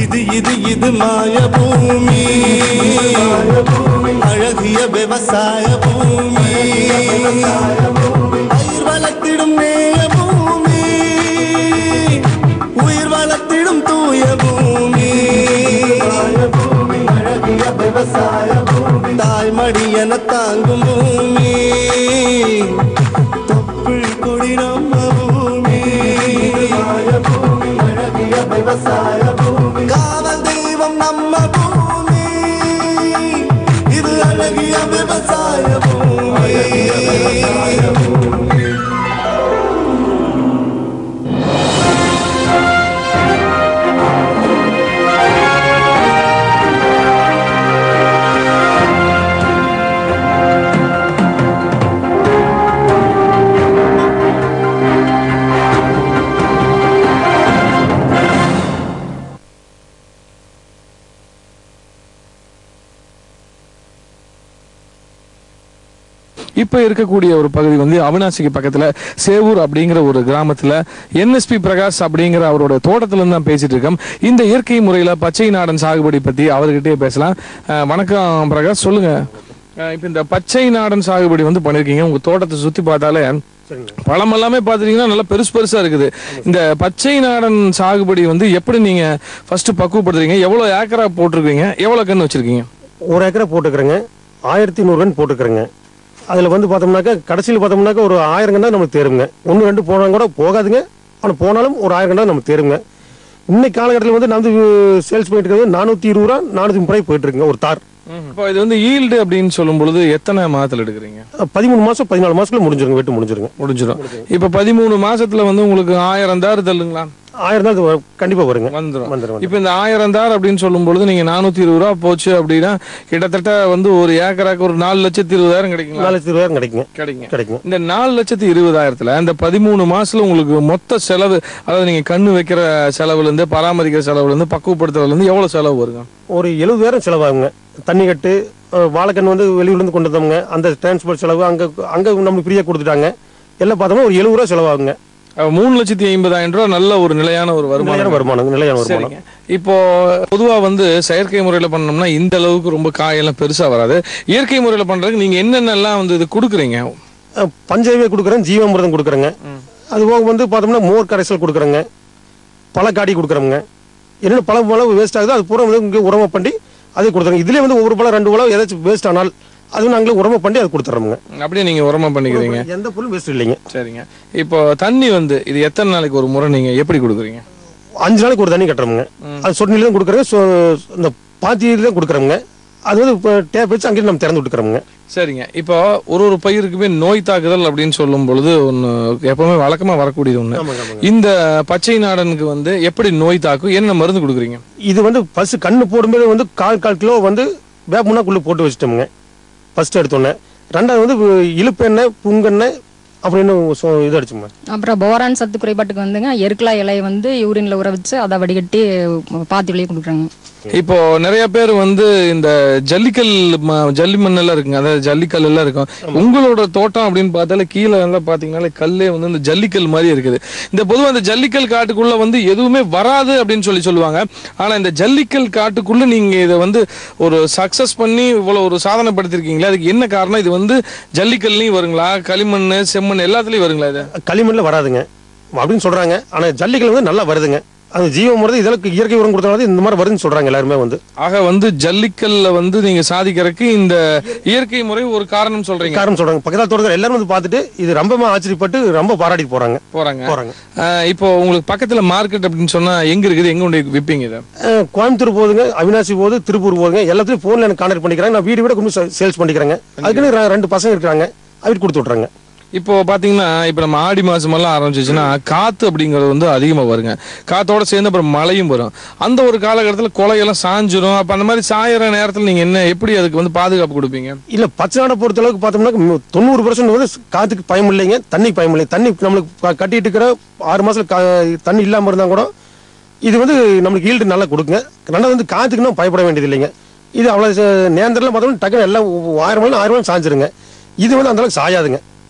இது இது இது மாய பூமி அழகிய விவசாய பூமி பயிர் வளர்த்திடும் நேய பூமி உயிர் வளர்த்திடும் தூய பூமி அழகிய விவசாய பூமி தாய்மடி என தாங்கும் பூமி தொப்புள் கொடி நம்ம பூமி பூமி அழகிய விவசாய பூமி காவல் தெய்வம் நம்ம பூமி இது அழகிய விவசாய பூமி இப்ப இருக்கக்கூடிய ஒரு பகுதி வந்து அவினாசிக்கு பக்கத்துல சேவூர் அப்படிங்கிற ஒரு கிராமத்துல என்எஸ்பி பிரகாஷ் அப்படிங்கிற அவரோட தோட்டத்துல இருந்து தான் பேசிட்டு இருக்கோம் இந்த இயற்கை முறையில பச்சை நாடன் சாகுபடி பத்தி அவர்கிட்டயே பேசலாம் அஹ், வணக்கம் பிரகாஷ் சொல்லுங்க அஹ், இப்ப இந்த பச்சை நாடன் சாகுபடி வந்து பண்ணிருக்கீங்க உங்க தோட்டத்தை சுத்தி பார்த்தாலே பழம் எல்லாமே பாத்தீங்கன்னா நல்லா பெருசு பெருசா இருக்குது இந்த பச்சை நாடன் சாகுபடி வந்து எப்படி நீங்க ஃபர்ஸ்ட் பக்குவப்படுத்துறீங்க எவ்வளவு ஏக்கரா போட்டிருக்கீங்க எவ்வளவு கன்று வச்சிருக்கீங்க ஒரு ஏக்கரை போட்டுக்கிறேங்க ஆயிரத்தி நூறுரூவா போட்டுக்கிறேங்க அதில் வந்து பார்த்தோம்னாக்கா கடைசியில் பார்த்தோம்னாக்கா ஒரு ஆயிரம் கண்டா நமக்கு தேருங்க ஒன்று ரெண்டு போனால் கூட போகாதுங்க ஆனால் போனாலும் ஒரு ஆயிரம் கண்டா நமக்கு தேருங்க இன்னைக்கு காலகட்டத்தில் வந்து நான் வந்து சேல்ஸ் பண்ணிட்டு இருக்கிறது நானூற்றி இருபது ரூபா நானூற்றி முப்பது ரூபாய் போயிட்டு இருக்குங்க ஒரு தார் இப்போ இது வந்து ஈல்டு அப்படின்னு சொல்லும் பொழுது எத்தனை மாதத்துல எடுக்கிறீங்க பதிமூணு மாதம் பதினாலு மாதத்துல முடிஞ்சிருங்க வெட்டு முடிஞ்சிருங்க முடிஞ்சிடும் இப்ப பதிமூணு மாசத்துல வந்து உங்களுக்கு ஆயிரம் தார் தள்ளுங்களா ஆயிரம் தான் இது கண்டிப்பாக வருங்க வந்துடும் வந்துடும் இப்ப இந்த ஆயிரம் தார் அப்படின்னு சொல்லும் பொழுது நீங்க நானூத்தி இருபது ரூபா போச்சு அப்படின்னா கிட்டத்தட்ட வந்து ஒரு ஏக்கராக்கு ஒரு நாலு லட்சத்தி இருபதாயிரம் கிடைக்குங்களா நாலு லட்சத்தி இருபதாயிரம் கிடைக்குங்க கிடைக்கும் கிடைக்குங்க இந்த நாலு லட்சத்தி இருபதாயிரத்துல இந்த பதிமூணு மாசத்துல உங்களுக்கு மொத்த செலவு அதாவது நீங்க கண்ணு வைக்கிற செலவுல இருந்து பராமரிக்கிற செலவுல இருந்து பக்குவப்படுத்துறதுல இருந்து எவ்வளவு செலவு வருங்க ஒரு எழுபதாயிரம் செலவாகுங்க தண்ணி கட்டு அஹ், வாழைக்கன்று வந்து வெளியூர்லேருந்து கொண்டு வந்தவங்க அந்த டிரான்ஸ்போர்ட் செலவு அங்கே அங்கே நம்மளுக்கு ஃப்ரீயாக கொடுத்துட்டாங்க எல்லாம் பார்த்தோம்னா ஒரு எழுபது ரூபா செலவாகுங்க அப்ப மூணு லட்சத்தி ஐம்பதாயிரம் ரூபாய் நல்ல ஒரு நிலையான ஒரு வருமானம் நிலையான வருமானம் நிலையான வருமானம் சரிங்க இப்போ பொதுவா வந்து செயற்கை முறையில பண்ணோம்னா இந்த அளவுக்கு ரொம்ப காயெல்லாம் பெருசா வராது இயற்கை முறையில பண்றதுக்கு நீங்க என்னென்னலாம் வந்து இது கொடுக்குறீங்க அஹ், பஞ்சகவ்ய கொடுக்குறேன் ஜீவாமிர்தம் கொடுக்குறேங்க அது போக வந்து பார்த்தோம்னா மோர் கரைசல் கொடுக்குறேங்க பழக்காடி கொடுக்குறோங்க என்னென்ன பழம் பழம் வேஸ்ட் ஆகுதோ அது பூரா வந்து இங்கே உரமா பண்ணி அதை கொடுத்துருங்க இதுலேயே வந்து ஒவ்வொரு பழம் ரெண்டு பழம் ஏதாச்சும் வேஸ்ட் ஆனால் அது நாங்களே உரமா பண்ணி அதை கொடுத்துட்றோங்க அப்படியே நீங்க உரமா பண்ணிக்கிறீங்க எந்த பொருளும் வேஸ்ட் இல்லைங்க சரிங்க இப்போ தண்ணி வந்து இது எத்தனை நாளைக்கு ஒரு முறை நீங்க எப்படி கொடுக்குறீங்க அஞ்சு நாளைக்கு ஒரு தண்ணி கட்டுறோமுங்க அது சொட்டு தான் கொடுக்குறேங்க சொ- இந்த பாத்தியில தான் கொடுக்குறோங்க அது வந்து இப்போ டேப் வச்சு அங்கேயே நம்ம திறந்து விட்டுக்கிறோமுங்க சரிங்க இப்போ ஒரு ஒரு பயிருக்குமே நோய் தாக்குதல் அப்படின்னு சொல்லும் பொழுது ஒன்று எப்பவுமே வழக்கமா வரக்கூடியது ஒண்ணு ஆமாங்க ஆமாங்க இந்த பச்சை நாடனுக்கு வந்து எப்படி நோய் தாக்கும் என்ன மருந்து கொடுக்குறீங்க இது வந்து பசு கண்ணு போடும்போது வந்து கால் கால் கிலோ வந்து வேப்பமுன்னாக்குள்ளே போட்டு வச்சிட்டோமுங்க ஃபர்ஸ்ட் எடுத்தோன்னே ரெண்டாவது வந்து இழுப்பு எண்ணெய் புங்கெண்ணெய் அப்படின்னு சொ- இது அடிச்சோங்க அப்புறம் போரான் சத்து குறைபாட்டுக்கு வந்துங்க எருக்கலா இலையை வந்து யூரின்ல ஊற வச்சு அதை வடிகட்டி பாத்தி வழியே கொடுக்குறாங்க இப்போ நிறைய பேர் வந்து இந்த ஜல்லிக்கல் ம- ஜல்லி மண்ணெல்லாம் இருக்குங்க அதாவது ஜல்லிக்கல் எல்லாம் இருக்கும் உங்களோட தோட்டம் அப்படின்னு பார்த்தாலே கீழே எல்லாம் பாத்தீங்கன்னாலே கல்லே வந்து இந்த ஜல்லிக்கல் மாதிரி இருக்குது இந்த பொதுவா இந்த ஜல்லிக்கல் காட்டுக்குள்ள வந்து எதுவுமே வராது அப்படின்னு சொல்லி சொல்லுவாங்க ஆனா இந்த ஜல்லிக்கல் காட்டுக்குள்ள நீங்க இதை வந்து ஒரு சக்சஸ் பண்ணி இவ்வளவு ஒரு சாதனை படுத்திருக்கீங்களா அதுக்கு என்ன காரணம் இது வந்து ஜல்லிக்கல்லையும் வருங்களா களிமண் செம்மண் எல்லாத்துலயும் வருங்களா இது களிமண்ணில் வராதுங்க அப்படின்னு சொல்றாங்க ஆனால் ஜல்லிக்கல் வந்து நல்லா வருதுங்க அது ஜீவமுறது இதற்கு இயற்கை உரம் கொடுத்தனால இந்த மாதிரி வருதுன்னு சொல்றாங்க எல்லாருமே வந்து ஆக வந்து ஜல்லிக்கல்ல வந்து நீங்க சாதிக்கிறதுக்கு இந்த இயற்கை முறை ஒரு காரணம் சொல்றீங்க காரணம் சொல்றாங்க பக்கத்தில் தோட்டத்தில் எல்லாரும் வந்து பார்த்துட்டு இது ரொம்ப ஆச்சரியப்பட்டு ரொம்ப பாராட்டிட்டு போறாங்க போறாங்க போறாங்க ஆஹ் இப்போ உங்களுக்கு பக்கத்துல மார்க்கெட் அப்படின்னு சொன்னா எங்க இருக்குது எங்க கொண்டு போய் விப்பீங்க இதை அஹ் கோயம்புத்தூர் போகுதுங்க அவினாசி போகுது திருப்பூர் போகுதுங்க எல்லாத்துலயும் போன்ல எனக்கு கான்டாக்ட் பண்ணிக்கிறாங்க நான் வீடு விட கொண்டு சேல்ஸ் பண்ணிக்கிறேங்க அதுக்குன்னு ரெ- ரெண்டு பசங்க இருக்காங்க அவருக்கு கொடுத்து விட்றாங்க இப்போ பாத்தீங்கன்னா இப்போ நம்ம ஆடி மாசம் எல்லாம் ஆரம்பிச்சிச்சுன்னா காத்து அப்படிங்கிறது வந்து அதிகமா வருங்க காத்தோட சேர்ந்து அப்புறம் மழையும் வரும் அந்த ஒரு காலகட்டத்தில் கொலையெல்லாம் சாஞ்சிரும் அப்ப அந்த மாதிரி சாயிற நேரத்துல நீங்க என்ன எப்படி அதுக்கு வந்து பாதுகாப்பு கொடுப்பீங்க இல்ல பச்சை நாடை பொறுத்த அளவுக்கு பார்த்தோம்னா தொண்ணூறு பர்சன்ட் வந்து காத்துக்கு பயம் இல்லைங்க தண்ணி பயம் இல்லை தண்ணி நம்மளுக்கு க- கட்டிட்டு இருக்கிற ஆறு மாசத்துல கா- தண்ணி இல்லாம இருந்தா கூட இது வந்து நம்மளுக்கு ஈல்டு நல்லா கொடுக்குங்க ரெண்டாவது வந்து காத்துக்கு நம்ம பயப்பட வேண்டியது இல்லைங்க இது அவ்வளவு நேந்திரம் பார்த்தோம்னா டக்குனு எல்லாம் ஆயிரம் மணி ஆயிரம் மணி சாஞ்சிருங்க இது வந்து அந்த அளவுக்கு சாயாதுங்க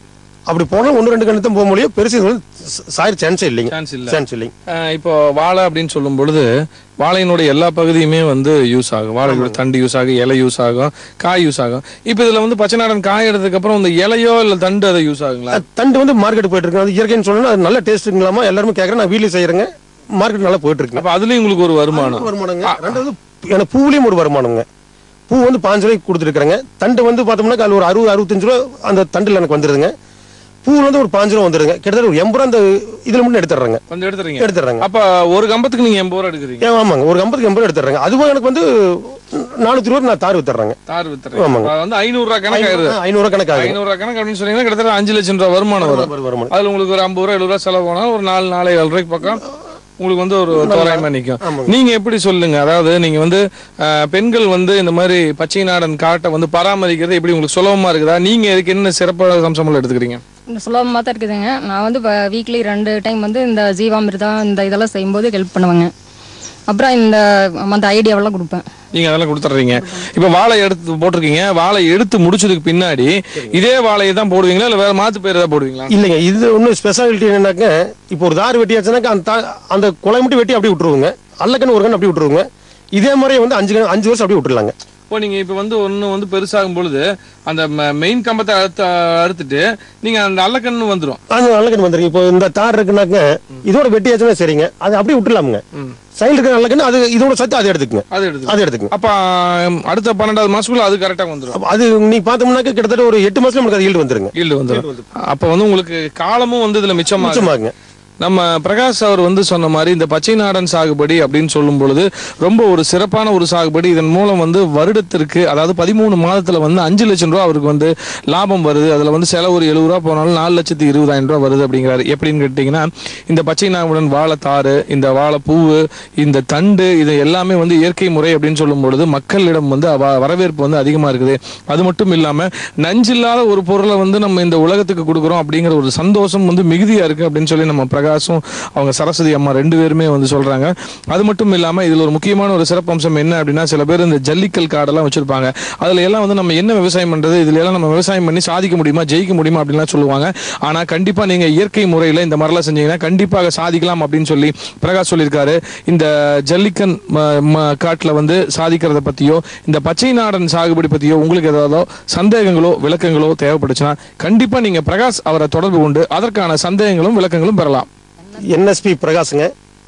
அப்படி போனால் ஒன்று ரெண்டு கண்ணு தான் போக முடியும் பெருசு இது வந்து ச- சாயிர சான்ஸே இல்லைங்க சான்ஸ் இல்ல சான்ஸ் இல்லைங்க அஹ் இப்போ வாழை அப்படின்னு சொல்லும் பொழுது வாழையினுடைய எல்லா பகுதியுமே வந்து யூஸ் ஆகும் வாழையோட தண்டு யூஸ் ஆகும் இலை யூஸ் ஆகும் காய் யூஸ் ஆகும் இப்போ இதுல வந்து பச்சை நாடன் காய் எடுத்ததுக்கு அப்புறம் இந்த இலையோ இல்ல தண்டு அதை யூஸ் ஆகுங்களா அது தண்டு வந்து மார்க்கெட் போயிட்டு இருக்கு அது இயற்கைன்னு சொல்லணும் அது நல்ல டேஸ்ட்டுங்களாமா எல்லாருமே கேட்குறேன் நான் வீட்டில் செய்கிறேங்க மார்க்கெட் நல்லா போயிட்டு இருக்குங்க அப்ப அதுலயும் உங்களுக்கு ஒரு வருமானம் வருமானங்க ரெண்டாவது எனக்கு பூவிலையும் ஒரு வருமானங்க பூ வந்து பாஞ்சு ரூபாய்க்கு கொடுத்துருக்குறேங்க தண்டு வந்து பார்த்தோம்னா அது ஒரு அறுபது அறுபத்தஞ்சு ரூபா அந்த தண்டில் எனக்கு வந்துடுதுங்க பூ வந்து ஒரு பாஞ்சு ரூபா வந்துடுங்க கிட்டத்தட்ட ஒரு எண்பது ரூபா அந்த இதில் மட்டும் எடுத்துடுறேங்க கொஞ்சம் எடுத்துறீங்க எடுத்துடுறேங்க அப்ப ஒரு கம்பத்துக்கு நீங்க எண்பது ரூபா எடுக்கிறீங்க ஏன் ஆமாங்க ஒரு ஐம்பதுக்கு எண்பது ரூபா எடுத்துடுறேங்க அதுவும் எனக்கு வந்து நானூற்றி ரூபா நான் தார் வித்துறேங்க தார் வித்துறீங்க ஆமாங்க. அது வந்து ஐநூறு ரூபாய் கணக்கு ஆயிருது ஐநூறுரூவா கணக்கு ஆகுது ஐநூறு ரூபாய் கணக்கு அப்படின்னு சொன்னீங்கன்னா கிட்டத்தட்ட அஞ்சு லட்சம் ரூபாய் வருமானம் வரும் வருமானம் அதுல உங்களுக்கு ஒரு ஐம்பது ரூபா எழுபது ரூபா செலவு போனா ஒரு நாலு நாலு ஏழு ரூபாய்க்கு பக்கம் உங்களுக்கு வந்து ஒரு தோராயமா நிக்கும் நீங்க எப்படி சொல்லுங்க அதாவது நீங்க வந்து அஹ், பெண்கள் வந்து இந்த மாதிரி பச்சை நாடன் காட்டை வந்து பராமரிக்கிறது எப்படி உங்களுக்கு சுலபமா இருக்குதா நீங்க இதுக்கு என்ன சிறப்பு அம்சங்கள் எடுத்துக்கிறீங்க இந்த சுலபமாக தான் இருக்குதுங்க நான் வந்து இப்போ வீக்லி ரெண்டு டைம் வந்து இந்த ஜீவாமிர்தா இந்த இதெல்லாம் செய்யும்போது ஹெல்ப் பண்ணுவேங்க அப்புறம் இந்த மற்ற ஐடியாவெல்லாம் கொடுப்பேன் நீங்க அதெல்லாம் கொடுத்துட்றீங்க இப்ப வாழை எடுத்து போட்டிருக்கீங்க வாழை எடுத்து முடிச்சதுக்கு பின்னாடி இதே வாழையை தான் போடுவீங்களா இல்ல வேற மாத்து பேர் ஏதாவது போடுவீங்களா இல்லைங்க இது ஒன்றும் ஸ்பெஷாலிட்டி என்னன்னாக்க இப்போ ஒரு தார் வெட்டியாச்சுனாக்கா அந்த தா- அந்த குலை மட்டும் வெட்டி அப்படியே விட்டுருவோங்க அல்லக்கன்னு ஒரு கன்று அப்படியே விட்டுருவோங்க இதே மாதிரி வந்து அஞ்சு கன்று- அஞ்சு வருஷம் அப்படியே விட்டுருலாங்க இப்போ நீங்க இப்ப வந்து ஒண்ணு வந்து பெருசாகும் பொழுது அந்த மெயின் கம்பத்தை அறுத்து அறுத்துட்டு நீங்க அந்த அல்லக்கண்ணு வந்துரும் அது நல்லக்கன்று வந்துருங்க இப்போ இந்த தார் இருக்குனாக்க இதோட வெட்டியாச்சுன்னா சரிங்க அது அப்படியே விட்டுலாமுங்க சைடு இருக்கிற நல்லக்கன்று அது இதோட சத்து அதை எடுத்துக்குங்க அது எடுத்து அதை எடுத்துக்குங்க அப்ப ஆம், அடுத்த பன்னெண்டாவது மாசத்துக்குள்ள அது கரெக்டா வந்துரும் அப்ப அது நீ பார்த்தோம்னாக்க கிட்டத்தட்ட ஒரு எட்டு மாசத்துல நமக்கு அது ஈல்டு வந்துருங்க ஈல்டு வந்துரும் அப்ப வந்து உங்களுக்கு காலமும் வந்து இதுல மிச்சமா மிச்சமாகுங்க நம்ம பிரகாஷ் அவர் வந்து சொன்ன மாதிரி இந்த பச்சை நாடன் சாகுபடி அப்படின்னு சொல்லும் பொழுது ரொம்ப ஒரு சிறப்பான ஒரு சாகுபடி இதன் மூலம் வந்து வருடத்திற்கு அதாவது பதிமூணு மாதத்துல வந்து அஞ்சு லட்சம் ரூபா அவருக்கு வந்து லாபம் வருது அதுல வந்து செலவு ஒரு எழுபது ரூபா போனாலும் நாலு லட்சத்தி இருபதாயிரம் ரூபா வருது அப்படிங்கிறாரு எப்படின்னு கேட்டீங்கன்னா இந்த பச்சை நாவுடன் வாழைத்தாறு இந்த வாழைப்பூவு இந்த தண்டு இது எல்லாமே வந்து இயற்கை முறை அப்படின்னு சொல்லும் பொழுது மக்களிடம் வந்து அவ- வரவேற்பு வந்து அதிகமா இருக்குது அது மட்டும் இல்லாம நஞ்சில்லாத ஒரு பொருளை வந்து நம்ம இந்த உலகத்துக்கு கொடுக்குறோம் அப்படிங்கிற ஒரு சந்தோஷம் வந்து மிகுதியா இருக்கு அப்படின்னு சொல்லி நம்ம பிரகாஷும் அவங்க சரஸ்வதி அம்மா ரெண்டு பேருமே வந்து சொல்றாங்க அது மட்டும் இல்லாம இதுல ஒரு முக்கியமான ஒரு சிறப்பம்சம் என்ன அப்படின்னா சில பேர் இந்த ஜல்லிக்கல் காடெல்லாம் வச்சிருப்பாங்க அதுல எல்லாம் வந்து நம்ம என்ன விவசாயம் பண்றது இதுல எல்லாம் நம்ம விவசாயம் பண்ணி சாதிக்க முடியுமா ஜெயிக்க முடியுமா அப்படின்லாம் சொல்லுவாங்க ஆனா கண்டிப்பா நீங்க இயற்கை முறையில இந்த மாதிரிலாம் செஞ்சீங்கன்னா கண்டிப்பாக சாதிக்கலாம் அப்படின்னு சொல்லி பிரகாஷ் சொல்லியிருக்காரு இந்த ஜல்லிக்கன் ம- ம- காட்டுல வந்து சாதிக்கிறத பத்தியோ இந்த பச்சை நாடன் சாகுபடி பத்தியோ உங்களுக்கு ஏதாவது சந்தேகங்களோ விளக்கங்களோ தேவைப்பட்டுச்சுன்னா கண்டிப்பா நீங்க பிரகாஷ் அவரை தொடர்பு கொண்டு அதற்கான சந்தேகங்களும் விளக்கங்களும் பெறலாம் என்எஸ்பி பிரகாஷுங்க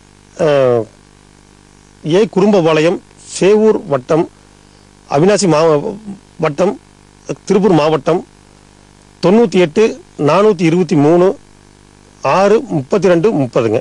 அஹ், ஏ குறும்பபாளையம் சேவூர் வட்டம் அவினாசி மா வட்டம் திருப்பூர் மாவட்டம் தொண்ணூற்றி எட்டு நானூற்றி இருபத்தி மூணு ஆறு முப்பத்தி ரெண்டு முப்பதுங்க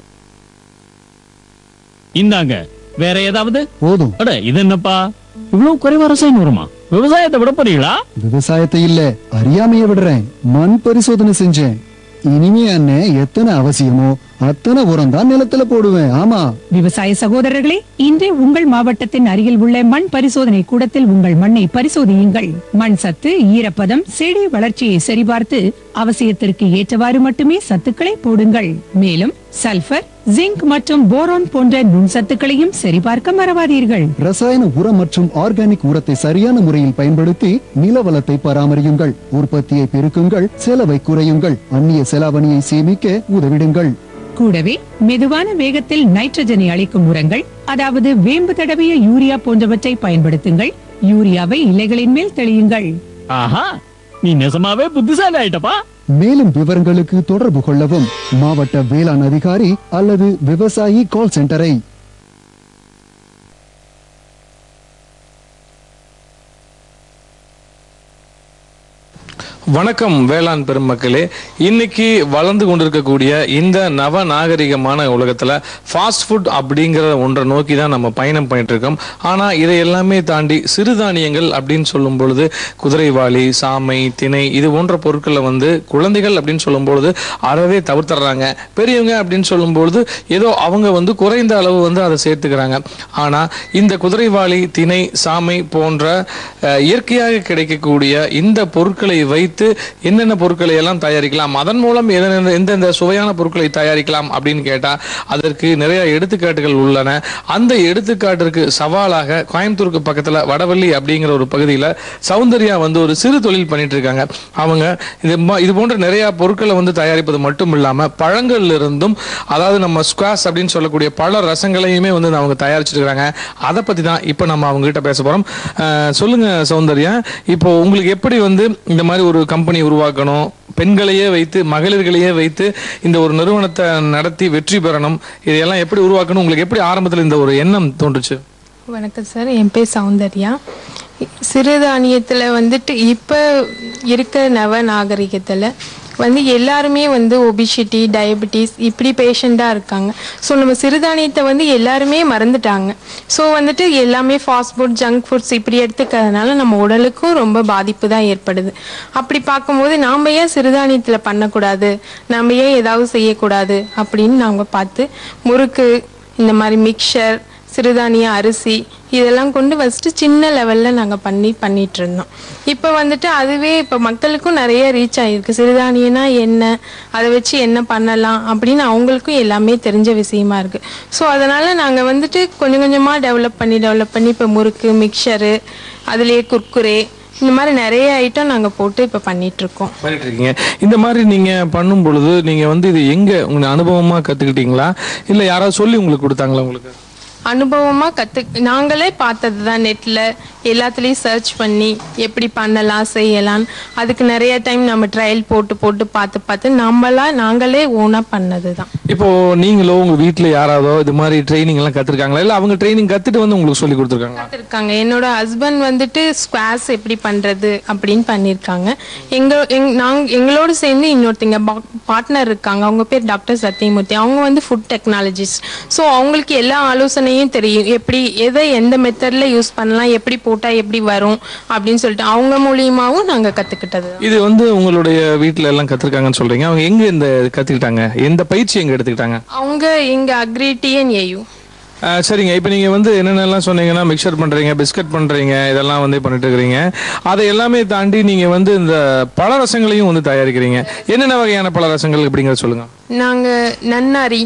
இந்தாங்க வேற ஏதாவது போதும் அட இது என்னப்பா இவ்வளவு குறைவா ரசாயனம் வருமா விவசாயத்தை விட போறீங்களா விவசாயத்தை இல்ல அறியாமைய விடுறேன் மண் பரிசோதனை செஞ்சேன் இனிமே அண்ணே எத்தனை அவசியமோ அத்தனை உரம் தான் நிலத்துல போடுவேன் ஆமா விவசாய சகோதரர்களே இன்றே உங்கள் மாவட்டத்தின் அருகில் உள்ள மண் பரிசோதனை கூடத்தில் உங்கள் மண்ணை பரிசோதியுங்கள் மண் சத்து ஈரப்பதம் செடி வளர்ச்சியை சரிபார்த்து அவசியத்திற்கு ஏற்றவாறு மட்டுமே சத்துக்களை போடுங்கள் மேலும் சல்பர் ஜிங்க் மற்றும் போரான் போன்ற நுண்சத்துக்களையும் சரிபார்க்க மறவாதீர்கள் ரசாயன உரம் மற்றும் ஆர்கானிக் உரத்தை சரியான முறையில் பயன்படுத்தி நில வளத்தை பராமரியுங்கள் உற்பத்தியை பெருக்குங்கள் செலவை குறையுங்கள் அந்நிய செலாவணியை சேமிக்க உதவிடுங்கள் கூடவே மெதுவான வேகத்தில் நைட்ரஜனை அளிக்கும் உரங்கள் அதாவது வேம்பு தடவிய யூரியா போன்றவற்றை பயன்படுத்துங்கள் யூரியாவை இலைகளின் மேல் தெளியுங்கள் ஆஹா நீ நெசமாவே புத்திசாலி ஆயிட்டப்பா மேலும் விவரங்களுக்கு தொடர்பு கொள்ளவும் மாவட்ட வேளாண் அதிகாரி அல்லது விவசாயி கால் சென்டரை வணக்கம் வேளாண் பெருமக்களே இன்னைக்கு வளர்ந்து கொண்டிருக்கக்கூடிய இந்த நவ நாகரிகமான உலகத்துல ஃபாஸ்ட் ஃபுட் அப்படிங்கிற ஒன்றை நோக்கி தான் நம்ம பயணம் பண்ணிட்டு இருக்கோம் ஆனா இதை எல்லாமே தாண்டி சிறுதானியங்கள் அப்படின்னு சொல்லும் பொழுது குதிரைவாளி சாமை திணை இது போன்ற பொருட்களை வந்து குழந்தைகள் அப்படின்னு சொல்லும் பொழுது அறவே தவிர்த்துறாங்க பெரியவங்க அப்படின்னு சொல்லும் பொழுது ஏதோ அவங்க வந்து குறைந்த அளவு வந்து அதை சேர்த்துக்கிறாங்க ஆனா இந்த குதிரைவாளி திணை சாமை போன்ற அஹ், இயற்கையாக கிடைக்கக்கூடிய இந்த பொருட்களை வைத்து வைத்து என்னென்ன பொருட்களை எல்லாம் தயாரிக்கலாம் அதன் மூலம் எதெந்த- எந்தெந்த சுவையான பொருட்களை தயாரிக்கலாம் அப்படின்னு கேட்டா அதற்கு நிறைய எடுத்துக்காட்டுகள் உள்ளன அந்த எடுத்துக்காட்டிற்கு சவாலாக கோயம்புத்தூருக்கு பக்கத்துல வடவள்ளி அப்படிங்கிற ஒரு பகுதியில சௌந்தர்யா வந்து ஒரு சிறு தொழில் பண்ணிட்டு இருக்காங்க அவங்க இது ம- இது போன்ற நிறைய பொருட்களை வந்து தயாரிப்பது மட்டும் இல்லாம பழங்கள்ல இருந்தும் அதாவது நம்ம ஸ்குவாஷ் அப்படின்னு சொல்லக்கூடிய பல ரசங்களையுமே வந்து அவங்க தயாரிச்சிட்டு இருக்காங்க அதை பத்தி தான் இப்போ நம்ம அவங்க கிட்ட பேச போறோம் அஹ், சொல்லுங்க சௌந்தர்யா இப்போ உங்களுக்கு எப்படி வந்து இந்த மாதிரி ஒரு கம்பெனி உருவாக்கணும் பெண்களையே வைத்து மகளிர்களையே வைத்து இந்த ஒரு நிறுவனத்தை நடத்தி வெற்றி பெறணும் இதையெல்லாம் எப்படி உருவாக்கணும் உங்களுக்கு எப்படி ஆரம்பத்தில் இந்த ஒரு எண்ணம் தோன்றுச்சு வணக்கம் சார் என் பேர் சௌந்தர்யா சிறுதானியத்தில் வந்துட்டு இப்போ இருக்க நவ நாகரிகத்தில் வந்து எல்லாருமே வந்து ஒபிசிட்டி டயபெட்டிஸ் இப்படி பேஷண்ட்டாக இருக்காங்க ஸோ நம்ம சிறுதானியத்தை வந்து எல்லாருமே மறந்துட்டாங்க ஸோ வந்துட்டு எல்லாமே ஃபாஸ்ட் ஃபுட் ஜங்க் ஃபுட்ஸ் இப்படி எடுத்துக்கிறதுனால நம்ம உடலுக்கும் ரொம்ப பாதிப்பு தான் ஏற்படுது அப்படி பார்க்கும்போது நாம் ஏன் சிறுதானியத்தில் பண்ணக்கூடாது நம்ம ஏன் ஏதாவது செய்யக்கூடாது அப்படின்னு நாங்கள் பார்த்து முறுக்கு இந்த மாதிரி மிக்சர் சிறுதானிய அரிசி இதெல்லாம் கொண்டு ஃபஸ்ட்டு சின்ன லெவலில் நாங்கள் பண்ணி பண்ணிட்டு இருந்தோம் இப்போ வந்துட்டு அதுவே இப்போ மக்களுக்கும் நிறைய ரீச் ஆகிருக்கு சிறுதானியனா என்ன அதை வச்சு என்ன பண்ணலாம் அப்படின்னு அவங்களுக்கும் எல்லாமே தெரிஞ்ச விஷயமா இருக்குது ஸோ அதனால் நாங்கள் வந்துட்டு கொஞ்சம் கொஞ்சமாக டெவலப் பண்ணி டெவலப் பண்ணி இப்போ முறுக்கு மிக்சரு அதுலேயே குர்குரே இந்த மாதிரி நிறைய ஐட்டம் நாங்கள் போட்டு இப்போ பண்ணிகிட்ருக்கோம் பண்ணிட்டு இருக்கீங்க இந்த மாதிரி நீங்க பண்ணும் பொழுது நீங்க வந்து இது எங்க உங்க அனுபவமா கத்துக்கிட்டீங்களா இல்ல யாராவது சொல்லி உங்களுக்கு கொடுத்தாங்களா உங்களுக்கு அனுபவமாக கற்று நாங்களே பார்த்தது தான் நெட்டில் எல்லாத்துலேயும் சர்ச் பண்ணி எப்படி பண்ணலாம் செய்யலாம் அதுக்கு நிறைய டைம் நம்ம ட்ரையல் போட்டு போட்டு பார்த்து பார்த்து நம்மளா நாங்களே ஓனாக பண்ணது தான் இப்போ நீங்களோ உங்க வீட்ல யாராவதோ இது மாதிரி ட்ரைனிங் எல்லாம் கத்துருக்காங்களா இல்ல அவங்க ட்ரைனிங் கத்துட்டு வந்து உங்களுக்கு சொல்லி கொடுத்துருக்காங்க இருக்காங்க என்னோட ஹஸ்பண்ட் வந்துட்டு ஸ்குவாஷ் எப்படி பண்றது அப்படின்னு பண்ணியிருக்காங்க எங்க எங் நாங்க எங்களோட சேர்ந்து இன்னொருத்தங்க பார்ட்னர் இருக்காங்க அவங்க பேர் டாக்டர் சத்யமூர்த்தி அவங்க வந்து ஃபுட் டெக்னாலஜிஸ்ட் ஸோ அவங்களுக்கு எல்லா ஆலோசனையும் தெரியும் எப்படி எதை எந்த மெத்தட்ல யூஸ் பண்ணலாம் எப்படி போட்டா எப்படி வரும் அப்படின்னு சொல்லிட்டு அவங்க மூலியமாவும் நாங்க கத்துக்கிட்டது இது வந்து உங்களுடைய வீட்ல எல்லாம் கத்துருக்காங்கன்னு சொல்றீங்க அவங்க எங்க இந்த கத்துக்கிட்டாங்க எந்த பயிற்சி எங்க எடுத்துக்கிட்டாங்க அவங்க எங்க அக்ரி டிஎன்ஏயு ஆஹ் சரிங்க இப்போ நீங்க வந்து என்னென்னலாம் சொன்னீங்கன்னா மிக்சர் பண்றீங்க பிஸ்கட் பண்றீங்க இதெல்லாம் வந்து பண்ணிட்டு இருக்கிறீங்க அதை எல்லாமே தாண்டி நீங்க வந்து இந்த பல ரசங்களையும் வந்து தயாரிக்கிறீங்க என்னென்ன வகையான பல ரசங்கள் அப்படிங்கறத சொல்லுங்க நாங்கள் நன்னாரி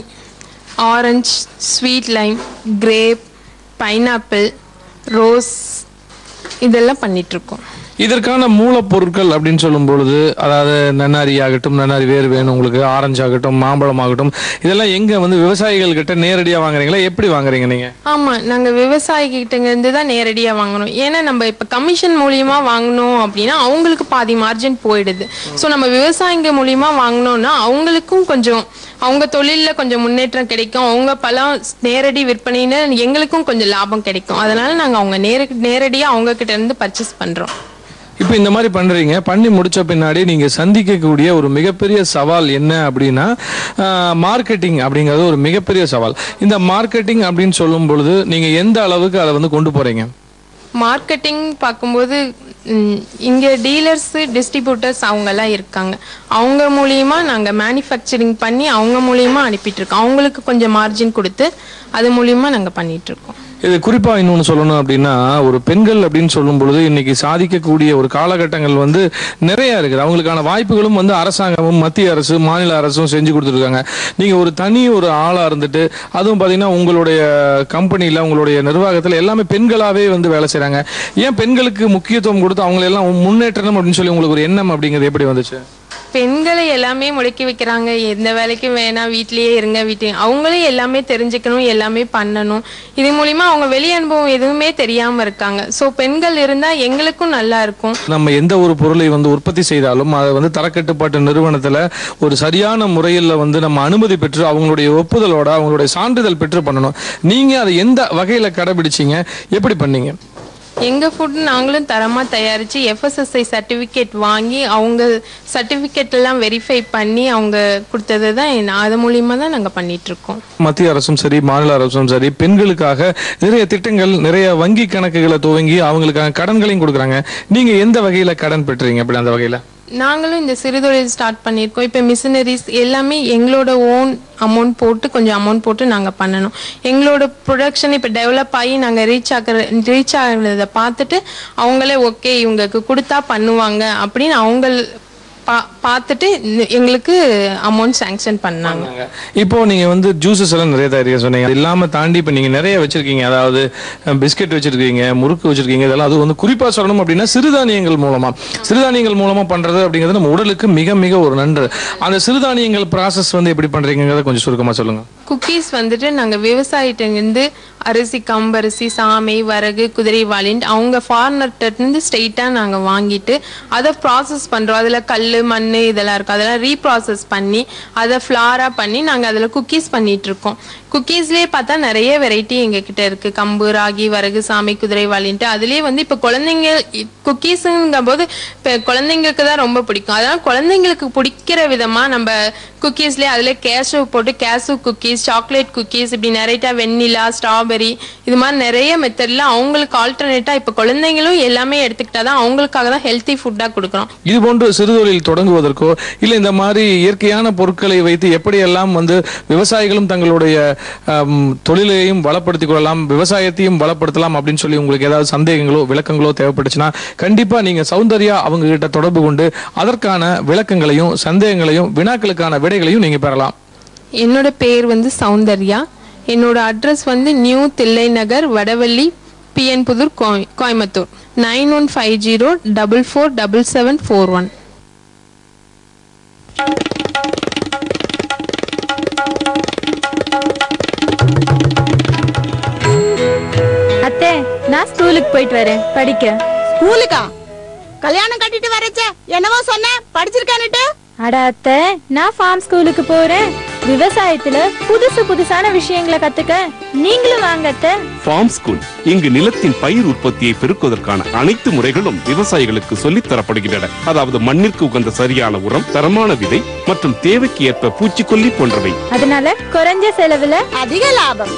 orange sweet lime grape pineapple rose இதெல்லாம் பண்ணிகிட்ருக்கோம் இதற்கான மூலப்பொருட்கள் அப்படின்னு சொல்லும் பொழுது அதாவது நன்னாரி ஆகட்டும் நன்னாரி வேறு வேணும் உங்களுக்கு ஆரஞ்சு ஆகட்டும் மாம்பழம் ஆகட்டும் இதெல்லாம் எங்க வந்து விவசாயிகள் கிட்ட நேரடியா வாங்குறீங்களா எப்படி வாங்குறீங்க நீங்க ஆமாம் நாங்கள் விவசாயிகிட்டேருந்து தான் நேரடியாக வாங்கணும் ஏன்னா நம்ம இப்போ கமிஷன் மூலியமா வாங்கினோம் அப்படின்னா அவங்களுக்கு பாதி மார்ஜின் போயிடுது ஸோ நம்ம விவசாயிங்க மூலியமா வாங்கினோம்னா அவங்களுக்கும் கொஞ்சம் அவங்க தொழிலில் கொஞ்சம் முன்னேற்றம் கிடைக்கும் அவங்க பழம் நேரடி விற்பனைன்னு எங்களுக்கும் கொஞ்சம் லாபம் கிடைக்கும் அதனால நாங்கள் அவங்க நேர நேரடியாக அவங்க கிட்ட இருந்து பர்ச்சேஸ் பண்ணுறோம் இப்போ இந்த மாதிரி பண்றீங்க பண்ணி முடிச்ச பின்னாடி நீங்க சந்திக்கக்கூடிய ஒரு மிகப்பெரிய சவால் என்ன அப்படின்னா மார்க்கெட்டிங் அப்படிங்கிறது ஒரு மிகப்பெரிய சவால் இந்த மார்க்கெட்டிங் அப்படின்னு சொல்லும் பொழுது நீங்க எந்த அளவுக்கு அதை வந்து கொண்டு போறீங்க மார்க்கெட்டிங் பார்க்கும்போது ம், இங்க டீலர்ஸ் டிஸ்ட்ரிபியூட்டர்ஸ் அவங்கெல்லாம் இருக்காங்க அவங்க மூலியமா நாங்க மேனுஃபேக்சரிங் பண்ணி அவங்க மூலியமா அனுப்பிட்டு இருக்கோம் அவங்களுக்கு கொஞ்சம் மார்ஜின் கொடுத்து அது மூலியமா நாங்க பண்ணிட்டு இருக்கோம் இது குறிப்பா இன்னொன்னு சொல்லணும் அப்படின்னா ஒரு பெண்கள் அப்படின்னு சொல்லும் பொழுது இன்னைக்கு சாதிக்கக்கூடிய ஒரு காலகட்டங்கள் வந்து நிறைய இருக்குது அவங்களுக்கான வாய்ப்புகளும் வந்து அரசாங்கமும் மத்திய அரசு மாநில அரசும் செஞ்சு கொடுத்துருக்காங்க நீங்க ஒரு தனி ஒரு ஆளா இருந்துட்டு அதுவும் பாத்தீங்கன்னா உங்களுடைய கம்பெனில உங்களுடைய நிர்வாகத்துல எல்லாமே பெண்களாவே வந்து வேலை செய்றாங்க ஏன் பெண்களுக்கு முக்கியத்துவம் கொடுத்து அவங்களை எல்லாம் முன்னேற்றணும் அப்படின்னு சொல்லி உங்களுக்கு ஒரு எண்ணம் அப்படிங்கிறது எப்படி வந்துச்சு பெண்களை எல்லாமே முடக்கி வைக்கிறாங்க எந்த வேலைக்கும் வேணாம் வீட்லயே இருங்க வீட்டு அவங்களே எல்லாமே தெரிஞ்சுக்கணும் எல்லாமே பண்ணணும் இது மூலியமா அவங்க வெளி அனுபவம் எதுவுமே தெரியாம இருக்காங்க ஸோ பெண்கள் இருந்தா எங்களுக்கும் நல்லா இருக்கும் நம்ம எந்த ஒரு பொருளை வந்து உற்பத்தி செய்தாலும் அதை வந்து தரக்கட்டுப்பாட்டு நிறுவனத்துல ஒரு சரியான முறையில் வந்து நம்ம அனுமதி பெற்று அவங்களுடைய ஒப்புதலோட அவங்களுடைய சான்றிதழ் பெற்று பண்ணணும் நீங்க அதை எந்த வகையில கடைபிடிச்சீங்க எப்படி பண்ணீங்க எங்க ஃபுட் நாங்களும் தரமா தயாரிச்சு எஃப்எஸ்எஸ்ஐ சர்டிபிகேட் வாங்கி அவங்க சர்டிபிகேட் எல்லாம் வெரிஃபை பண்ணி அவங்க கொடுத்தது தான் அது மூலியமா தான் நாங்க பண்ணிட்டு இருக்கோம் மத்திய அரசும் சரி மாநில அரசும் சரி பெண்களுக்காக நிறைய திட்டங்கள் நிறைய வங்கி கணக்குகளை துவங்கி அவங்களுக்கான கடன்களையும் கொடுக்குறாங்க நீங்க எந்த வகையில கடன் பெற்றீங்க அப்படி அந்த வகையில நாங்களும் இந்த சிறுதொழில் ஸ்டார்ட் பண்ணியிருக்கோம் இப்போ மிஷினரிஸ் எல்லாமே எங்களோட ஓன் அமௌண்ட் போட்டு கொஞ்சம் அமௌண்ட் போட்டு நாங்கள் பண்ணணும் எங்களோட ப்ரொடக்ஷன் இப்போ டெவலப் ஆகி நாங்கள் ரீச் ஆகிற ரீச் ஆகிறத பார்த்துட்டு அவங்களே ஓகே இவங்களுக்கு கொடுத்தா பண்ணுவாங்க அப்படின்னு அவங்க பா பார்த்துட்டு இந்த- எங்களுக்கு அமௌண்ட் சேங்ஷன் பண்ணாங்க இப்போ நீங்க வந்து ஜூசஸ் எல்லாம் நிறைய தயாரிக்க சொன்னீங்க அது இல்லாம தாண்டி இப்ப நீங்க நிறைய வச்சிருக்கீங்க அதாவது பிஸ்கெட் வச்சிருக்கீங்க முறுக்கு வச்சிருக்கீங்க இதெல்லாம் அது வந்து குறிப்பா சொல்லணும் அப்படின்னா சிறுதானியங்கள் மூலமா சிறுதானியங்கள் மூலமா பண்றது அப்படிங்கிறது நம்ம உடலுக்கு மிக மிக ஒரு நன்று அந்த சிறுதானியங்கள் ப்ராசஸ் வந்து எப்படி பண்றீங்கிறத கொஞ்சம் சுருக்கமா சொல்லுங்க குக்கீஸ் வந்துட்டு நாங்கள் விவசாயிட்டேருந்து அரிசி கம்பரிசி சாமை வரகு குதிரைவாளின்ட்டு அவங்க ஃபார்னர்கிட்டருந்து ஸ்ட்ரெயிட்டாக நாங்கள் வாங்கிட்டு அதை ப்ராசஸ் பண்ணுறோம் அதில் கல் மண் இதெல்லாம் இருக்கும் அதெல்லாம் ரீப்ராசஸ் பண்ணி அதை ஃப்ளாராக பண்ணி நாங்கள் அதில் குக்கீஸ் பண்ணிகிட்ருக்கோம் குக்கீஸ்லேயே பார்த்தா நிறைய வெரைட்டி எங்ககிட்ட இருக்குது கம்பு ராகி வரகு சாமை குதிரைவாளின்ட்டு அதுலேயே வந்து இப்போ குழந்தைங்க குக்கீஸுங்கும் போது இப்போ குழந்தைங்களுக்கு தான் ரொம்ப பிடிக்கும் அதனால் குழந்தைங்களுக்கு பிடிக்கிற விதமாக நம்ம குக்கீஸ்லேயே அதில் கேஷு போட்டு கேஷு குக்கீஸ் சாக்லேட் குக்கீஸ் இப்படி நிறைய வெண்ணிலா ஸ்ட்ராபெரி இது மாதிரி நிறைய மெத்தடில் அவங்களுக்கு ஆல்டர்னேட்டாக இப்போ குழந்தைங்களும் எல்லாமே எடுத்துக்கிட்டா தான் அவங்களுக்காக தான் ஹெல்த்தி ஃபுட்டாக கொடுக்குறோம் இது போன்று சிறுதொழில் தொடங்குவதற்கோ இல்லை இந்த மாதிரி இயற்கையான பொருட்களை வைத்து எப்படியெல்லாம் வந்து விவசாயிகளும் தங்களுடைய ஆம், தொழிலையும் வளப்படுத்திக் கொள்ளலாம் விவசாயத்தையும் வளப்படுத்தலாம் அப்படின்னு சொல்லி உங்களுக்கு ஏதாவது சந்தேகங்களோ விளக்கங்களோ தேவைப்பட்டுச்சுன்னா கண்டிப்பா நீங்க சௌந்தர்யா அவங்க கிட்ட தொடர்பு கொண்டு அதற்கான விளக்கங்களையும் சந்தேகங்களையும் வினாக்களுக்கான விடைகளையும் நீங்க பெறலாம் என்னோட பேர் வந்து சௌந்தர்யா என்னோட அட்ரஸ் வந்து நியூ தில்லை நகர் வடவள்ளி பிஎன் புதூர் கோய் Coimbatore nine one five zero double four double seven four one அத்தை நான் ஸ்கூலுக்கு போயிட்டு வரேன் படிக்க ஸ்கூலுக்கா கல்யாணம் கட்டிட்டு வரச்ச என்னவோ சொன்ன படிச்சிருக்கானுட்டு அட அத்தை நான் ஃபார்ம் ஸ்கூலுக்கு போறேன் விவசாயத்துல புதுசு புதுசான விஷயங்களை கத்துக்க நீங்களும் வாங்க அத்தை ஃபார்ம் ஸ்கூல் இங்கு நிலத்தின் பயிர் உற்பத்தியை பெருக்குவதற்கான அனைத்து முறைகளும் விவசாயிகளுக்கு சொல்லித் தரப்படுகின்றன அதாவது மண்ணிற்கு உகந்த சரியான உரம் தரமான விதை மற்றும் தேவைக்கு ஏற்ப பூச்சிக்கொல்லி போன்றவை அதனால குறைஞ்ச செலவுல அதிக லாபம்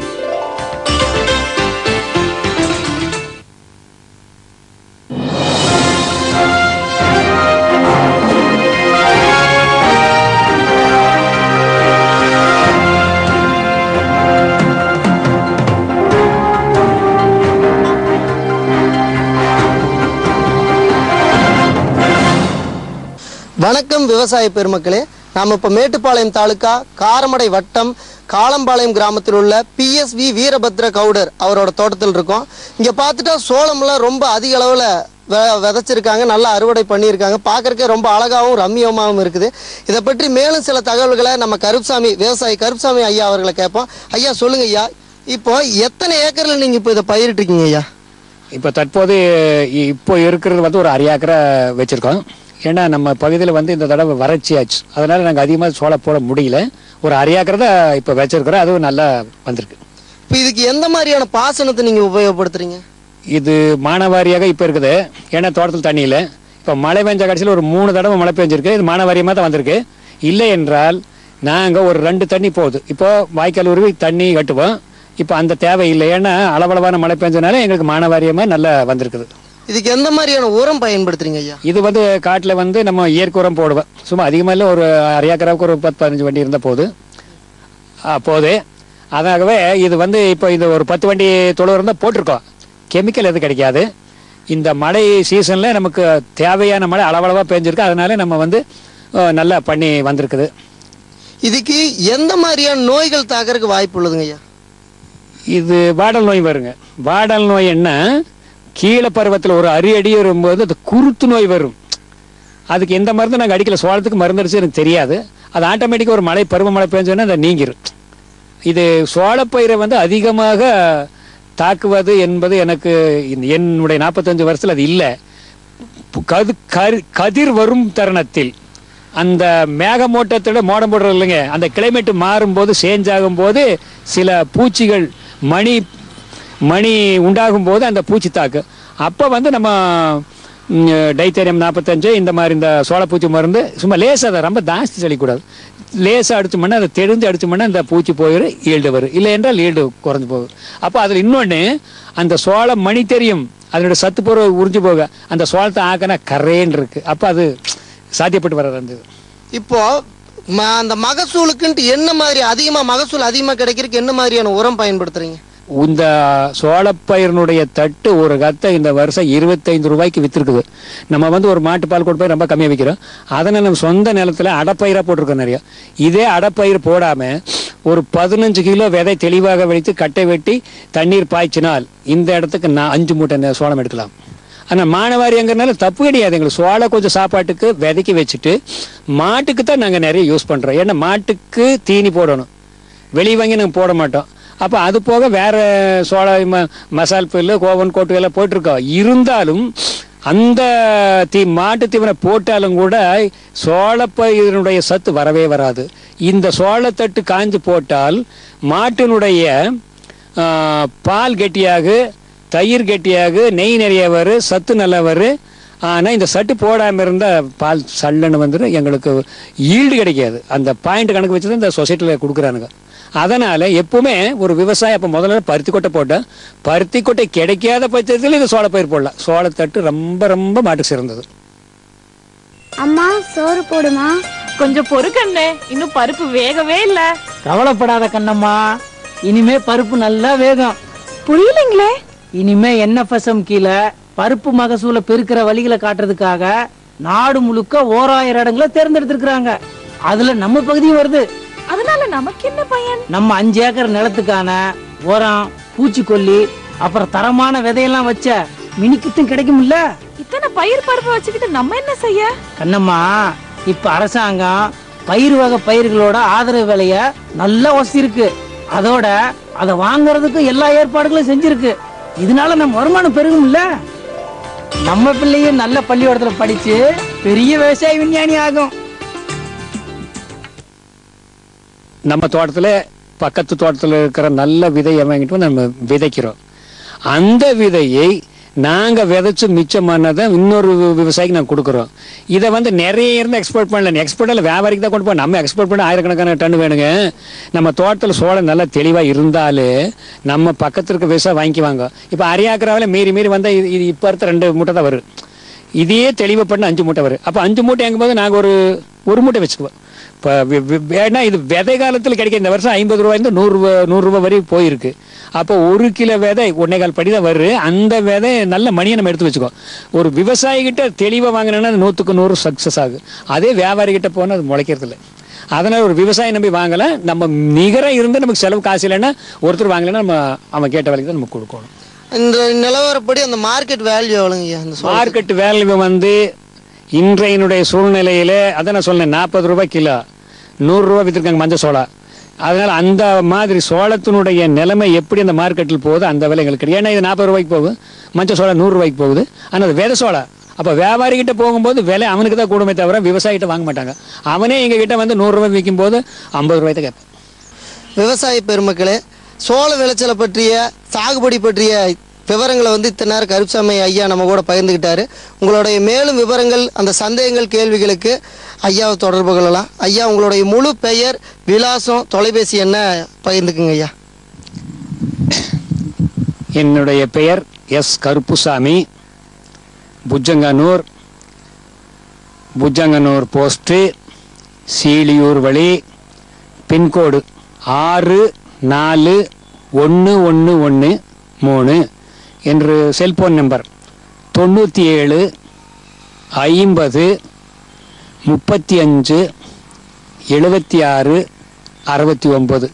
வணக்கம் விவசாய பெருமக்களே நாம் இப்போ மேட்டுப்பாளையம் தாலுக்கா காரமடை வட்டம் காளம்பாளையம் கிராமத்தில் உள்ள பிஎஸ்வி வீரபத்ர கவுடர் அவரோட தோட்டத்தில் இருக்கோம் இங்கே பார்த்துட்டா சோளம்லாம் ரொம்ப அதிக அளவில் வெ விதைச்சிருக்காங்க நல்லா அறுவடை பண்ணியிருக்காங்க பார்க்கறக்கே ரொம்ப அழகாகவும் ரம்மியமாகவும் இருக்குது இதை பற்றி மேலும் சில தகவல்களை நம்ம கருப்சாமி விவசாயி கருப்சாமி ஐயா அவர்களை கேட்போம் ஐயா சொல்லுங்க ஐயா இப்போ எத்தனை ஏக்கரில் நீங்கள் இப்போ இதை பயிரிட்டிருக்கீங்க ஐயா இப்போ தற்போது இ- இப்போ இருக்கிறது வந்து ஒரு அரை ஏக்கரை வச்சுருக்கோம் ஏன்னா நம்ம பகுதியில் வந்து இந்த தடவை வறட்சி ஆச்சு அதனால் நாங்கள் அதிகமாக சோளம் போட முடியல ஒரு அரை ஏக்கரை தான் இப்போ வச்சுருக்கிறோம் அதுவும் நல்லா வந்திருக்கு இப்போ இதுக்கு எந்த மாதிரியான பாசனத்தை நீங்கள் உபயோகப்படுத்துறீங்க இது மானவாரியாக இப்போ இருக்குது ஏன்னா தோட்டத்தில் தண்ணி இல்லை இப்போ மழை பெஞ்ச கடைசியில் ஒரு மூணு தடவை மழை பெஞ்சிருக்கு இது மானவாரியமாக தான் வந்திருக்கு இல்லை என்றால் நாங்கள் ஒரு ரெண்டு தண்ணி போகுது இப்போ வாய்க்கால் உருவி தண்ணி கட்டுவோம் இப்போ அந்த தேவை இல்லை ஏன்னா அளவளவான மழை பெஞ்சனால எங்களுக்கு மானவாரியமாக நல்லா வந்திருக்குது இதுக்கு எந்த மாதிரியான உரம் பயன்படுத்துறீங்க ஐயா இது வந்து காட்டில் வந்து நம்ம இயற்கை உரம் போடுவேன் சும்மா அதிகமாக இல்லை ஒரு அரை ஏக்கராவுக்கு ஒரு பத்து பதினஞ்சு வண்டி இருந்தால் போது போது அதாகவே இது வந்து இப்போ இது ஒரு பத்து வண்டி தொழு இருந்தால் போட்டிருக்கோம் கெமிக்கல் எதுவும் கிடைக்காது இந்த மழை சீசனில் நமக்கு தேவையான மழை அளவளவாக பெஞ்சிருக்கு அதனால நம்ம வந்து அஹ், நல்லா பண்ணி வந்திருக்குது இதுக்கு எந்த மாதிரியான நோய்கள் தாக்கறதுக்கு வாய்ப்பு உள்ளதுங்க ஐயா இது வாடல் நோய் வருங்க வாடல் நோய் என்ன கீழே பருவத்தில் ஒரு அரி அடி வரும்போது அது குருத்து நோய் வரும் அதுக்கு எந்த மருந்து நாங்கள் அடிக்கல சோளத்துக்கு மருந்து அடிச்சு எனக்கு தெரியாது அது ஆட்டோமேட்டிக்காக ஒரு மழை பருவமழை பெஞ்சோன்னா அது நீங்கிரும் இது சோளப்பயிரை வந்து அதிகமாக தாக்குவது என்பது எனக்கு இந்த- என்னுடைய நாற்பத்தஞ்சு வருஷத்தில் அது இல்லை கது கரு- கதிர் வரும் தருணத்தில் அந்த மேகமூட்டத்தோட மோடம் போடுறது இல்லைங்க அந்த கிளைமேட் மாறும்போது சேஞ்ச் ஆகும்போது சில பூச்சிகள் மணி மணி உண்டாகும் போது அந்த பூச்சி தாக்கு அப்போ வந்து நம்ம ம், டைத்தேரியம் நாற்பத்தஞ்சு இந்த மாதிரி இந்த சோளப்பூச்சி மருந்து சும்மா லேசாக அதை ரொம்ப ஜாஸ்தி செழிக்கூடாது லேசாக அடிச்சோம்னா அதை தெரிஞ்சு அடிச்சோம்னா அந்த பூச்சி போயிடும் ஈல்டு வரும் இல்லை என்றால் ஈல்டு குறைஞ்சு போகும் அப்போ அதில் இன்னொன்று அந்த சோளம் மணி தெரியும் அதனோட சத்து பொருள் உறிஞ்சு போக அந்த சோளத்தை ஆக்கினா கரேன்னு இருக்கு அப்போ அது சாத்தியப்பட்டு வர்றது அந்த இது. இப்போ ம- அந்த மகசூலுக்குன்ட்டு என்ன மாதிரி அதிகமா மகசூல் அதிகமா கிடைக்கிறதுக்கு என்ன மாதிரியான உரம் பயன்படுத்துறீங்க இந்த சோளப்பயிரினுடைய தட்டு ஒரு கத்தை இந்த வருஷம் இருபத்தைந்து ரூபாய்க்கு வித்திருக்குது நம்ம வந்து ஒரு மாட்டு பால் கொண்டு போய் ரொம்ப கம்மியாக விற்கிறோம் அதை நம்ம சொந்த நிலத்துல அடப்பயிராக போட்டிருக்கோம் நிறைய இதே அடப்பயிர் போடாம ஒரு பதினஞ்சு கிலோ விதை தெளிவாக வைத்து கட்டை வெட்டி தண்ணீர் பாய்ச்சினால் இந்த இடத்துக்கு நான் அஞ்சு மூட்டை நெ- சோளம் எடுக்கலாம் ஆனால் மானவாரிங்கிறனால தப்பு கிடையாது எங்களுக்கு சோளம் கொஞ்சம் சாப்பாட்டுக்கு விதைக்கி வச்சுட்டு மாட்டுக்கு தான் நாங்கள் நிறைய யூஸ் பண்ணுறோம் ஏன்னா மாட்டுக்கு தீனி போடணும் வெளியே வாங்கி நாங்கள் போட மாட்டோம் அப்போ அது போக வேற சோள ம மசால் புல்லு கோவன் கோட்டு எல்லாம் போட்டிருக்கோம் இருந்தாலும் அந்த தீ மாட்டு தீவனை போட்டாலும் கூட சோளப்பயிரினுடைய சத்து வரவே வராது இந்த சோளத்தட்டு காஞ்சு போட்டால் மாட்டினுடைய ஆ, பால் கெட்டியாக தயிர் கெட்டியாக நெய் நிறைய வரும் சத்து நல்லா வரும் ஆனால் இந்த சட்டு போடாமல் இருந்தால் பால் சல்லுன்னு வந்துடும் எங்களுக்கு ஈல்டு கிடைக்காது அந்த பாயிண்ட் கணக்கு வச்சு தான் இந்த சொசைட்டியில் கொடுக்குறானுங்க அதனால் எப்பவுமே ஒரு விவசாயம் அப்போ முதல்ல பருத்தி கொட்டை போட்டேன் பருத்தி கொட்டை கிடைக்காத பட்சத்தில் இது சோளப்பயிர் போடலாம் சோளத்தட்டு ரொம்ப ரொம்ப மாட்டுக்கு சிறந்தது அம்மா சோறு போடுமா கொஞ்சம் பொறுக்கண்ணே இன்னும் பருப்பு வேகவே இல்ல கவலைப்படாத கண்ணம்மா இனிமே பருப்பு நல்லா வேகும் புரியலைங்களே இனிமே என்எஃப்எஸ்எம் கீழே பருப்பு மகசூலை பெருக்கிற வழிகளை காட்டுறதுக்காக நாடு முழுக்க ஓராயிரம் இடங்களை தேர்ந்தெடுத்திருக்கிறாங்க அதுல நம்ம பகுதியும் வருது அதனால நமக்கு என்ன பயன் நம்ம அஞ்சு ஏக்கர் நிலத்துக்கான உரம் பூச்சிக்கொல்லி அப்புறம் தரமான விதையெல்லாம் வச்ச மினிக்கிட்டும் கிடைக்கும்ல இத்தனை பயிர் பருப்பு வச்சுக்கிட்டு நம்ம என்ன செய்ய கண்ணம்மா இப்ப அரசாங்கம் பயிர் வகை பயிர்களோட ஆதரவு விலைய நல்ல வசதி இருக்கு அதோட அதை வாங்குறதுக்கு எல்லா ஏற்பாடுகளும் செஞ்சிருக்கு இதனால நம்ம வருமானம் பெருகும்ல நம்ம பிள்ளையும் நல்ல பள்ளிக்கூடத்துல படிச்சு பெரிய விவசாய விஞ்ஞானி ஆகும் நம்ம தோட்டத்தில் பக்கத்து தோட்டத்தில் இருக்கிற நல்ல விதையை வாங்கிட்டு வந்து நம்ம விதைக்கிறோம் அந்த விதையை நாங்கள் விதைச்சு மிச்சமானதை இன்னொரு வி- விவசாயிக்கு நாங்கள் கொடுக்குறோம் இதை வந்து நிறைய இருந்து எக்ஸ்போர்ட் பண்ணல எக்ஸ்போர்ட்டில் வியாபாரிக்கு தான் கொண்டு போய் நம்ம எக்ஸ்போர்ட் பண்ண ஆயிரக்கணக்கான டன் வேணுங்க நம்ம தோட்டத்தில் சோளம் நல்லா தெளிவாக இருந்தாலே நம்ம பக்கத்தில் இருக்க விவசாயம் வாங்கிக்குவாங்க இப்போ அரியாக்கிராவில் மீறி மீறி வந்தால் இது இது இப்போ இருக்க ரெண்டு மூட்டை தான் வரும் இதையே தெளிவாக பண்ண அஞ்சு மூட்டை வரும் அப்போ அஞ்சு மூட்டை எங்கும்போது நாங்கள் ஒரு ஒரு மூட்டை வச்சுக்குவோம் இப்போ ஏன்னா இது விதை காலத்தில் கிடைக்க இந்த வருஷம் ஐம்பது ரூபாயிருந்து நூறுரூவா நூறுரூவா வரையும் போயிருக்கு அப்போ ஒரு கிலோ விதை ஒன்னே கால் படி தான் வருது அந்த விதை நல்ல மணியை நம்ம எடுத்து வச்சுக்கோ ஒரு விவசாயிகிட்ட தெளிவாக வாங்கினோன்னா அது நூற்றுக்கு நூறு சக்ஸஸ் ஆகும் அதே வியாபாரிகிட்ட போனால் அது முளைக்கிறது இல்லை அதனால் ஒரு விவசாயி நம்பி வாங்கலை நம்ம நிகரம் இருந்து நமக்கு செலவு காசு இல்லைன்னா ஒருத்தர் வாங்கலைன்னா நம்ம அவன் கேட்ட விலைக்கு தான் நம்ம கொடுக்கணும் இந்த நிலவரப்படி அந்த மார்க்கெட் வேல்யூ எவ்வளோங்க ஐயா இந்த சோளத்துக்கு? மார்க்கெட் வேல்யூ வந்து இன்றையினுடைய சூழ்நிலையில அதான் நான் சொன்னேன் நாற்பது ரூபாய் கிலோ நூறுரூவா விற்றுருக்காங்க மஞ்சள் சோளம் அதனால அந்த மாதிரி சோளத்தினுடைய நிலைமை எப்படி அந்த மார்க்கெட்டில் போகுது அந்த விலை எங்களுக்கு கிடையாது. ஏன்னா இது நாற்பது ரூபாய்க்கு போகுது மஞ்சள் சோளம் நூறு ரூபாய்க்கு போகுது ஆனால் அது விதை சோளம் அப்போ வியாபாரிகிட்ட போகும்போது விலை அவனுக்கு தான் கூடுமே தவிர விவசாயிகிட்ட வாங்க மாட்டாங்க அவனே எங்க கிட்ட வந்து நூறுரூவா விற்கும் போது ஐம்பது ரூபாய் தான் கேட்பேன் விவசாய பெருமக்களே சோள விளைச்சலை பற்றிய சாகுபடி பற்றிய விவரங்களை வந்து இத்தனை நேரம் கருப்சாமி ஐயா நம்ம கூட பகிர்ந்துக்கிட்டாரு உங்களுடைய மேலும் விவரங்கள் அந்த சந்தேகங்கள் கேள்விகளுக்கு ஐயாவை தொடர்பு கொள்ளலாம் ஐயா உங்களுடைய முழு பெயர் விலாசம் தொலைபேசி என்ன பகிர்ந்துக்குங்க ஐயா என்னுடைய பெயர் எஸ் கருப்புசாமி புஜங்கனூர் புஜங்கனூர் போஸ்ட்டு சீலியூர் வழி பின்கோடு ஆறு நாலு ஒன்று ஒன்று ஒன்று மூணு என்று செல்போன் நம்பர் தொண்ணூற்றி ஏழு ஐம்பது முப்பத்தி அஞ்சு எழுபத்தி ஆறு அறுபத்தி ஒம்பது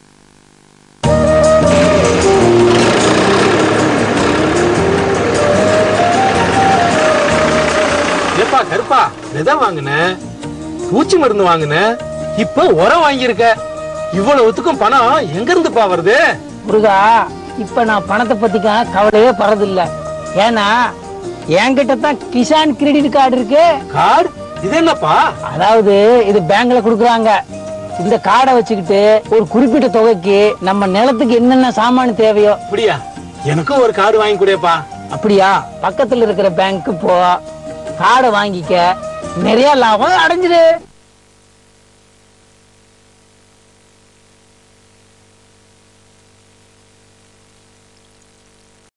ஏப்பா கருப்பா விதை வாங்கின பூச்சி மருந்து வாங்கின இப்ப உரம் வாங்கியிருக்க இவ்வளவுத்துக்கும் பணம் எங்க இருந்துப்பா வருது முருகா இப்ப நான் பணத்தை பத்திக்கான கவலையே பறதில்ல ஏன்னா என்கிட்ட தான் கிசான் கிரெடிட் கார்டு இருக்கு கார்டு இது என்னப்பா அதாவது இது பேங்க்ல குடுக்குறாங்க இந்த கார்டை வச்சுக்கிட்டு ஒரு குறிப்பிட்ட தொகைக்கு நம்ம நிலத்துக்கு என்னென்ன சாமான் தேவையோ அப்படியா எனக்கும் ஒரு கார்டு வாங்கி கொடுப்பா அப்படியா பக்கத்துல இருக்கிற பேங்க்கு போ கார்டை வாங்கிக்க நிறைய லாபம் அடைஞ்சிடு